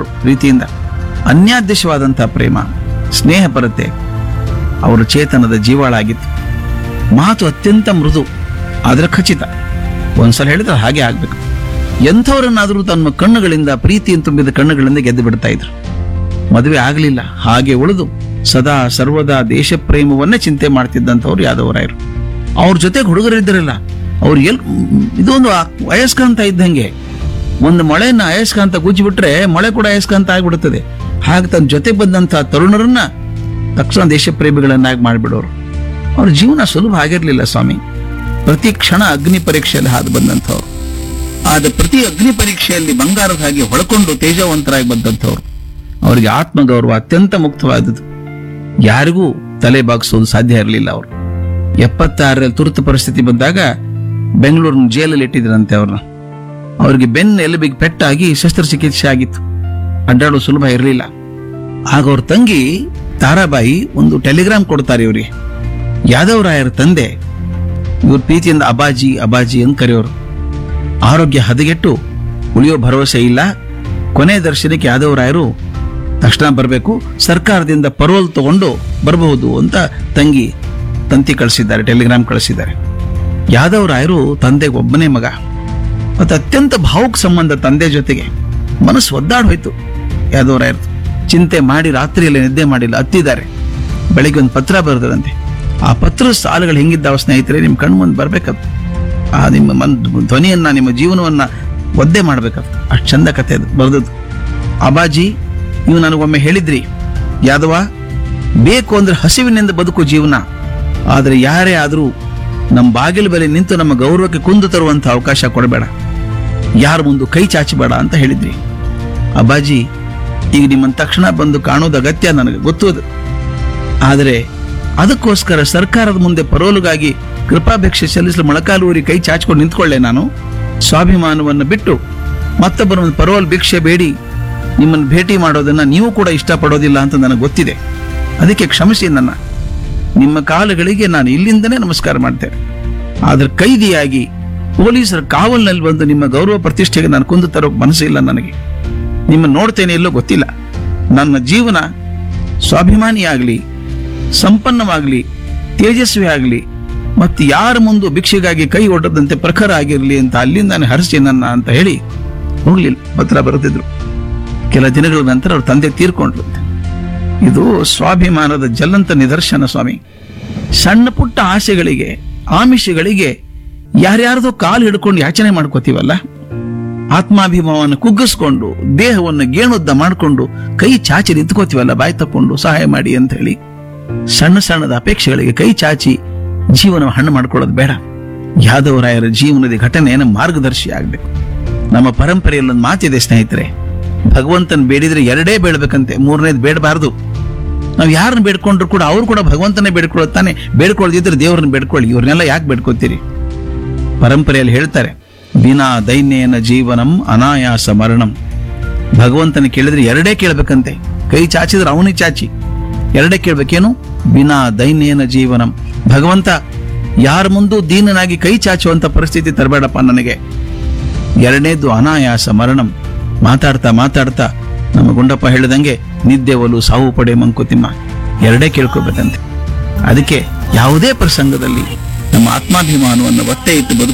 ಅವರು ಪ್ರೀತಿಯಿಂದ ಅನ್ಯಾದ್ಯಶವಾದಂತಹ ಪ್ರೇಮ ಸ್ನೇಹಪರತೆ ಅವರ ಚೇತನದ ಜೀವಾಳಾಗಿತ್ತು ಮಾತು ಅತ್ಯಂತ ಮೃದು ಆದರೆ ಖಚಿತ ಒಂದ್ಸಲ ಹೇಳಿದ್ರೆ ಹಾಗೆ ಆಗ್ಬೇಕು ಎಂಥವರನ್ನಾದರೂ ತಮ್ಮ ಕಣ್ಣುಗಳಿಂದ ಪ್ರೀತಿಯನ್ನು ತುಂಬಿದ ಕಣ್ಣುಗಳಿಂದ ಗೆದ್ದು ಬಿಡ್ತಾ ಇದ್ರು ಮದುವೆ ಆಗಲಿಲ್ಲ ಹಾಗೆ ಉಳಿದು ಸದಾ ಸರ್ವದಾ ದೇಶ ಪ್ರೇಮವನ್ನೇ ಚಿಂತೆ ಮಾಡ್ತಿದ್ದಂಥವ್ರು ಯಾದವರಾಯರು ಅವ್ರ ಜೊತೆಗೆ ಹುಡುಗರಿದ್ದರಲ್ಲ ಅವ್ರು ಎಲ್ ಇದೊಂದು ಆ- ಅಯಸ್ಕಾಂತ ಇದ್ದಂಗೆ ಒಂದು ಮಳೆನ ಅಯಸ್ಕಾಂತ ಗುಜ್ಜಿಬಿಟ್ರೆ ಮಳೆ ಕೂಡ ಅಯಸ್ಕಾಂತ ಆಗ್ಬಿಡುತ್ತದೆ ಹಾಗೆ ತನ್ನ ಜೊತೆ ಬಂದಂತಹ ತರುಣರನ್ನ ತಕ್ಷಣ ದೇಶ ಪ್ರೇಮಿಗಳನ್ನಾಗಿ ಮಾಡಿಬಿಡೋರು ಅವ್ರ ಜೀವನ ಸುಲಭ ಆಗಿರ್ಲಿಲ್ಲ ಸ್ವಾಮಿ ಪ್ರತಿ ಕ್ಷಣ ಅಗ್ನಿ ಪರೀಕ್ಷೆಯಲ್ಲಿ ಹಾದು ಬಂದಂಥವ್ರು ಆದ ಪ್ರತಿ ಅಗ್ನಿ ಪರೀಕ್ಷೆಯಲ್ಲಿ ಬಂಗಾರದ ಹಾಗೆ ಹೊಳಕೊಂಡು ತೇಜವಂತರಾಗಿ ಬಂದಂಥವ್ರು ಅವರಿಗೆ ಆತ್ಮಗೌರವ ಅತ್ಯಂತ ಮುಕ್ತವಾದದ್ದು ಯಾರಿಗೂ ತಲೆ ಬಾಗಿಸೋದು ಸಾಧ್ಯ ಇರಲಿಲ್ಲ ಅವರು ಎಪ್ಪತ್ತಾರರಲ್ಲಿ ತುರ್ತು ಪರಿಸ್ಥಿತಿ ಬಂದಾಗ ಬೆಂಗಳೂರಿನ ಜೈಲಲ್ಲಿ ಇಟ್ಟಿದ್ರಂತೆ ಅವ್ರನ್ನ ಅವರಿಗೆ ಬೆನ್ನು ಎಲುಬಿಗೆ ಪೆಟ್ಟಾಗಿ ಶಸ್ತ್ರಚಿಕಿತ್ಸೆ ಆಗಿತ್ತು ಅಡ್ಡಾಡೋ ಸುಲಭ ಇರಲಿಲ್ಲ ಆಗ ಅವ್ರ ತಂಗಿ ತಾರಾಬಾಯಿ ಒಂದು ಟೆಲಿಗ್ರಾಮ್ ಕೊಡ್ತಾರೆ ಇವರಿಗೆ ಯಾದವರಾಯರ ತಂದೆ ಇವ್ರ ಪ್ರೀತಿಯಿಂದ ಅಬಾಜಿ ಅಬಾಜಿ ಅಂತ ಕರೆಯೋರು ಆರೋಗ್ಯ ಹದಗೆಟ್ಟು ಉಳಿಯೋ ಭರವಸೆ ಇಲ್ಲ ಕೊನೆ ದರ್ಶನಕ್ಕೆ ಯಾದವರಾಯರು ತಕ್ಷಣ ಬರಬೇಕು ಸರ್ಕಾರದಿಂದ ಪರೋಲ್ ತಗೊಂಡು ಬರಬಹುದು ಅಂತ ತಂಗಿ ತಂತಿ ಕಳಿಸಿದ್ದಾರೆ ಟೆಲಿಗ್ರಾಮ್ ಕಳಿಸಿದ್ದಾರೆ ಯಾದವರಾಯರು ತಂದೆಗೆ ಒಬ್ಬನೇ ಮಗ ಮತ್ತು ಅತ್ಯಂತ ಭಾವುಕ ಸಂಬಂಧ ತಂದೆ ಜೊತೆಗೆ ಮನಸ್ಸು ಒದ್ದಾಡ್ ಹೋಯ್ತು ಯಾದವರಾಯರು ಚಿಂತೆ ಮಾಡಿ ರಾತ್ರಿಯಲ್ಲಿ ನಿದ್ದೆ ಮಾಡಿಲ್ಲ ಹತ್ತಿದ್ದಾರೆ ಬೆಳಿಗ್ಗೆ ಒಂದು ಪತ್ರ ಬರೆದರಂತೆ ಆ ಪತ್ರದ ಸಾಲುಗಳು ಹೆಂಗಿದ್ದಾವ ಸ್ನೇಹಿತರೆ ನಿಮ್ಮ ಕಣ್ಣು ಮುಂದೆ ಬರ್ಬೇಕದು ಆ ನಿಮ್ಮ ಮನ್ ಧ್ವನಿಯನ್ನ ನಿಮ್ಮ ಜೀವನವನ್ನ ಒದ್ದೆ ಮಾಡ್ಬೇಕದು ಅಷ್ಟು ಚಂದ ಕತೆ ಅದು ಬರೆದದ್ದು ಅಬಾಜಿ ನೀವು ನನಗೊಮ್ಮೆ ಹೇಳಿದ್ರಿ ಯಾದವ ಬೇಕು ಅಂದ್ರೆ ಹಸಿವಿನಿಂದ ಬದುಕು ಜೀವನ ಆದರೆ ಯಾರೇ ಆದರೂ ನಮ್ಮ ಬಾಗಿಲು ಬಳಿ ನಿಂತು ನಮ್ಮ ಗೌರವಕ್ಕೆ ಕುಂದು ತರುವಂತ ಅವಕಾಶ ಕೊಡಬೇಡ ಯಾರ ಮುಂದೆ ಕೈ ಚಾಚಬೇಡ ಅಂತ ಹೇಳಿದ್ರಿ ಅಬ್ಬಾಜಿ ಈಗ ನಿಮ್ಮನ್ನ ತಕ್ಷಣ ಬಂದು ಕಾಣೋದು ಅಗತ್ಯ ನನಗೆ ಗೊತ್ತು ಅದು ಆದರೆ ಅದಕ್ಕೋಸ್ಕರ ಸರ್ಕಾರದ ಮುಂದೆ ಪರೋಲುಗಾಗಿ ಕೃಪಾಭಿಕ್ಷೆ ಸಲ್ಲಿಸಲು ಮೊಳಕಾಲೂರಿ ಕೈ ಚಾಚಿಕೊಂಡು ನಿಂತ್ಕೊಳ್ಳೆ ನಾನು ಸ್ವಾಭಿಮಾನವನ್ನು ಬಿಟ್ಟು ಮತ್ತೊಬ್ಬರ ಒಂದು ಪರೋಲ್ ಭಿಕ್ಷೆ ಬೇಡಿ ನಿಮ್ಮನ್ನು ಭೇಟಿ ಮಾಡೋದನ್ನ ನೀವು ಕೂಡ ಇಷ್ಟಪಡೋದಿಲ್ಲ ಅಂತ ನನಗೆ ಗೊತ್ತಿದೆ ಅದಕ್ಕೆ ಕ್ಷಮಿಸಿ ನನ್ನ ನಿಮ್ಮ ಕಾಲುಗಳಿಗೆ ನಾನು ಇಲ್ಲಿಂದನೇ ನಮಸ್ಕಾರ ಮಾಡ್ತೇನೆ ಆದ್ರೆ ಕೈದಿಯಾಗಿ ಪೊಲೀಸರ ಕಾವಲಿನಲ್ಲಿ ಬಂದು ನಿಮ್ಮ ಗೌರವ ಪ್ರತಿಷ್ಠೆಗೆ ನಾನು ಕುಂದು ತರೋ ಮನಸ್ಸಿಲ್ಲ ನನಗೆ ನಿಮ್ಮ ನೋಡ್ತೇನೆ ಎಲ್ಲೋ ಗೊತ್ತಿಲ್ಲ ನನ್ನ ಜೀವನ ಸ್ವಾಭಿಮಾನಿಯಾಗಲಿ ಸಂಪನ್ನವಾಗಲಿ ತೇಜಸ್ವಿ ಆಗಲಿ ಮತ್ತು ಯಾರ ಮುಂದೆ ಭಿಕ್ಷೆಗಾಗಿ ಕೈ ಒಡ್ಡದಂತೆ ಪ್ರಖರ ಆಗಿರಲಿ ಅಂತ ಅಲ್ಲಿಂದಾನೆ ಹರಿಸಿ ನನ್ನ ಅಂತ ಹೇಳಿ ಹೋಗ್ಲಿಲ್ಲ ಪತ್ರ ಬರೆದಿದ್ರು ಕೆಲ ದಿನಗಳ ನಂತರ ಅವ್ರ ತಂದೆ ತೀರ್ಕೊಂಡ್ರು ಇದು ಸ್ವಾಭಿಮಾನದ ಜಲ್ಲಂತ ನಿದರ್ಶನ ಸ್ವಾಮಿ ಸಣ್ಣ ಪುಟ್ಟ ಆಸೆಗಳಿಗೆ ಆಮಿಷಗಳಿಗೆ ಯಾರ್ಯಾರ್ದೋ ಕಾಲು ಹಿಡ್ಕೊಂಡು ಯಾಚನೆ ಮಾಡ್ಕೋತೀವಲ್ಲ ಆತ್ಮಾಭಿಮಾನವನ್ನು ಕುಗ್ಗಿಸ್ಕೊಂಡು ದೇಹವನ್ನು ಗೇಣುದ್ದ ಮಾಡಿಕೊಂಡು ಕೈ ಚಾಚಿ ನಿಂತ್ಕೋತೀವಲ್ಲ ಬಾಯಿ ತಕ್ಕೊಂಡು ಸಹಾಯ ಮಾಡಿ ಅಂತ ಹೇಳಿ ಸಣ್ಣ ಸಣ್ಣದ ಅಪೇಕ್ಷೆಗಳಿಗೆ ಕೈ ಚಾಚಿ ಜೀವನ ಹಣ್ಣು ಮಾಡ್ಕೊಳ್ಳೋದು ಬೇಡ ಯಾದವರಾಯರ ಜೀವನದ ಘಟನೆಯನ್ನು ಮಾರ್ಗದರ್ಶಿ ಆಗ್ಬೇಕು ನಮ್ಮ ಪರಂಪರೆಯಲ್ಲಿ ಒಂದು ಮಾತಿದೆ ಸ್ನೇಹಿತರೆ ಭಗವಂತನ ಬೇಡಿದ್ರೆ ಎರಡೇ ಬೇಡಬೇಕಂತೆ ಮೂರನೇದು ಬೇಡಬಾರ್ದು ನಾವು ಯಾರನ್ನ ಬೇಡ್ಕೊಂಡ್ರು ಕೂಡ ಅವ್ರು ಕೂಡ ಭಗವಂತನೇ ಬೇಡ್ಕೊಳ್ತಾನೆ ಬೇಡ್ಕೊಳ್ದಿದ್ರೆ ದೇವರನ್ನ ಬೇಡ್ಕೊಳ್ಳಿ ಇವ್ರನ್ನೆಲ್ಲ ಯಾಕೆ ಬೇಡ್ಕೊತೀರಿ ಪರಂಪರೆಯಲ್ಲಿ ಹೇಳ್ತಾರೆ ಬಿನಾ ದೈನ್ಯನ ಜೀವನಂ ಅನಾಯಾಸ ಮರಣಂ ಭಗವಂತನ ಕೇಳಿದ್ರೆ ಎರಡೇ ಕೇಳ್ಬೇಕಂತೆ ಕೈ ಚಾಚಿದ್ರೆ ಅವನಿಗೆ ಚಾಚಿ ಎರಡೇ ಕೇಳ್ಬೇಕೇನು ಬಿನಾ ದೈನ್ಯನ ಜೀವನಂ ಭಗವಂತ ಯಾರ ಮುಂದೂ ದೀನನಾಗಿ ಕೈ ಚಾಚುವಂತ ಪರಿಸ್ಥಿತಿ ತರಬೇಡಪ್ಪ ನನಗೆ ಎರಡನೇದು ಅನಾಯಾಸ ಮರಣಂ ಮಾತಾಡ್ತಾ ಮಾತಾಡ್ತಾ ನಮ್ಮ ಗುಂಡಪ್ಪ ಹೇಳಿದಂಗೆ ನಿದ್ದೆ ಒಲು ಸಾವು ಪಡೆ ಮಂಕುತಿಮ್ಮ ಎರಡೇ ಕೇಳ್ಕೋಬೇಕಂತೆ ಅದಕ್ಕೆ ಯಾವುದೇ ಪ್ರಸಂಗದಲ್ಲಿ ನಮ್ಮ ಆತ್ಮಾಭಿಮಾನವನ್ನು ಒತ್ತೆ ಇಟ್ಟು ಬದುಕು